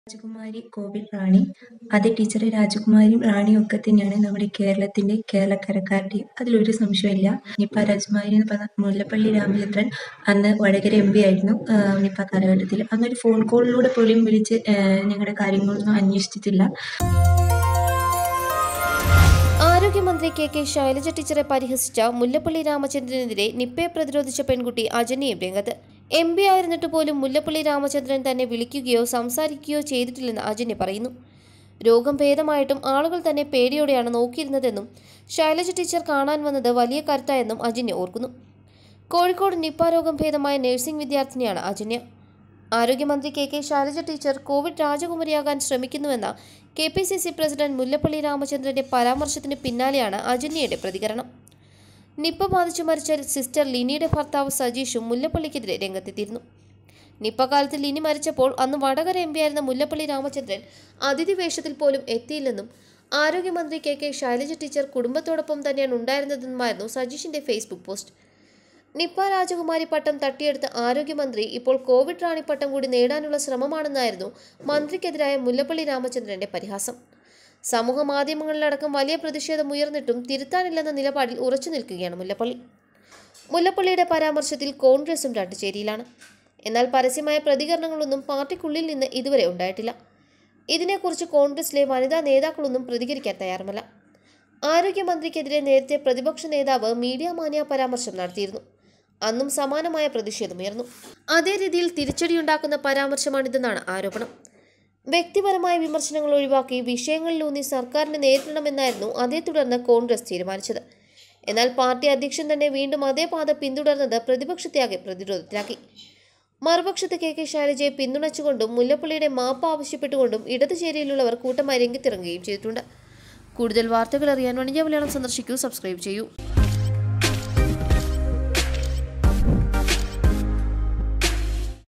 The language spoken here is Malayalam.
രാജകുമാരി കോവിൽ റാണി അതേ ടീച്ചർ രാജകുമാരിയും റാണിയും ഒക്കെ തന്നെയാണ് നമ്മുടെ കേരളത്തിന്റെ കേരളക്കരക്കാരുടെയും അതിലൊരു സംശയമില്ല നിപ്പ രാജകുമാരി എന്ന് പറഞ്ഞ മുല്ലപ്പള്ളി രാമചന്ദ്രൻ അന്ന് വടകര എം പി ആയിരുന്നു ആ, നിപ്പ കാലഘട്ടത്തിൽ അന്നൊരു ഫോൺ കോളിലൂടെ പോലും വിളിച്ച് ആ, ഞങ്ങളുടെ കാര്യങ്ങളൊന്നും അന്വേഷിച്ചിട്ടില്ല ആരോഗ്യമന്ത്രി കെ കെ ശൈലജ ടീച്ചറെ പരിഹസിച്ച മുല്ലപ്പള്ളി രാമചന്ദ്രനെതിരെ നിപ്പയെ പ്രതിരോധിച്ച പെൺകുട്ടി അജനിയും രംഗത്ത് എം പി ആയിരുന്നിട്ട് പോലും മുല്ലപ്പള്ളി രാമചന്ദ്രൻ തന്നെ വിളിക്കുകയോ സംസാരിക്കുകയോ ചെയ്തിട്ടില്ലെന്ന് അജന്യ പറയുന്നു രോഗം ഭേദമായിട്ടും ആളുകൾ തന്നെ പേടിയോടെയാണ് നോക്കിയിരുന്നതെന്നും ശൈലജ ടീച്ചർ കാണാൻ വന്നത് വലിയ കരുത്തായെന്നും അജന്യ ഓർക്കുന്നു കോഴിക്കോട് നിപ്പ രോഗം ഭേദമായ നഴ്സിംഗ് വിദ്യാർത്ഥിനിയാണ് അജന്യ ആരോഗ്യമന്ത്രി K K Shailaja teacher covid രാജകുമാരിയാകാൻ ശ്രമിക്കുന്നുവെന്ന K P C C president Mullappally രാമചന്ദ്രന്റെ പരാമർശത്തിന് പിന്നാലെയാണ് അജന്യയുടെ പ്രതികരണം നിപ്പ ബാധിച്ചു മരിച്ച സിസ്റ്റർ ലിനിയുടെ ഭർത്താവ് സജീഷും മുല്ലപ്പള്ളിക്കെതിരെ രംഗത്തെത്തിയിരുന്നു നിപ്പ കാലത്ത് ലിനി മരിച്ചപ്പോൾ അന്ന് വടകര എം ആയിരുന്ന മുല്ലപ്പള്ളി രാമചന്ദ്രൻ അതിഥി വേഷത്തിൽ പോലും എത്തിയില്ലെന്നും ആരോഗ്യമന്ത്രി കെ കെ ശൈലജ ടീച്ചർ കുടുംബത്തോടൊപ്പം തന്നെയാണ് ഉണ്ടായിരുന്നതെന്നുമായിരുന്നു സജീഷിന്റെ ഫേസ്ബുക്ക് പോസ്റ്റ് നിപ്പ രാജകുമാരി പട്ടം തട്ടിയെടുത്ത ആരോഗ്യമന്ത്രി ഇപ്പോൾ കോവിഡ് റാണി പട്ടം കൂടി നേടാനുള്ള ശ്രമമാണെന്നായിരുന്നു മന്ത്രിക്കെതിരായ മുല്ലപ്പള്ളി രാമചന്ദ്രന്റെ പരിഹാസം സമൂഹ മാധ്യമങ്ങളിലടക്കം വലിയ പ്രതിഷേധം ഉയർന്നിട്ടും തിരുത്താനില്ലെന്ന നിലപാടിൽ ഉറച്ചു നിൽക്കുകയാണ് മുല്ലപ്പള്ളി മുല്ലപ്പള്ളിയുടെ പരാമർശത്തിൽ കോൺഗ്രസും രണ്ടു ചേരിയിലാണ് എന്നാൽ പരസ്യമായ പ്രതികരണങ്ങളൊന്നും പാർട്ടിക്കുള്ളിൽ നിന്ന് ഇതുവരെ ഉണ്ടായിട്ടില്ല ഇതിനെക്കുറിച്ച് കോൺഗ്രസിലെ വനിതാ നേതാക്കളൊന്നും പ്രതികരിക്കാൻ തയ്യാറുമല്ല ആരോഗ്യമന്ത്രിക്കെതിരെ നേരത്തെ പ്രതിപക്ഷ നേതാവ് മീഡിയ മാന്യ പരാമർശം നടത്തിയിരുന്നു അന്നും സമാനമായ പ്രതിഷേധമുയർന്നു അതേ രീതിയിൽ തിരിച്ചടിയുണ്ടാക്കുന്ന പരാമർശമാണിതെന്നാണ് ആരോപണം വ്യക്തിപരമായ വിമർശനങ്ങൾ ഒഴിവാക്കി വിഷയങ്ങളിലൂന്നി സർക്കാരിനെ നേരിടണമെന്നായിരുന്നു അതേ തുടർന്ന് കോൺഗ്രസ് തീരുമാനിച്ചത് എന്നാൽ പാർട്ടി അധ്യക്ഷൻ തന്നെ വീണ്ടും അതേ പാത പിന്തുടർന്നത് പ്രതിപക്ഷത്തെയാകെ പ്രതിരോധത്തിലാക്കി മറുപക്ഷത്ത് കെ കെ ശൈലജയെ പിന്തുണച്ചുകൊണ്ടും മുല്ലപ്പള്ളിയുടെ മാപ്പ് ആവശ്യപ്പെട്ടുകൊണ്ടും ഇടതു ചേരിയിലുള്ളവർ കൂട്ടമായി രംഗത്തിറങ്ങുകയും ചെയ്തിട്ടുണ്ട് കൂടുതൽ വാർത്തകൾ അറിയാൻ വണിജ്യ മലയാളം സന്ദർശിക്കൂ സബ്സ്ക്രൈബ് ചെയ്യൂ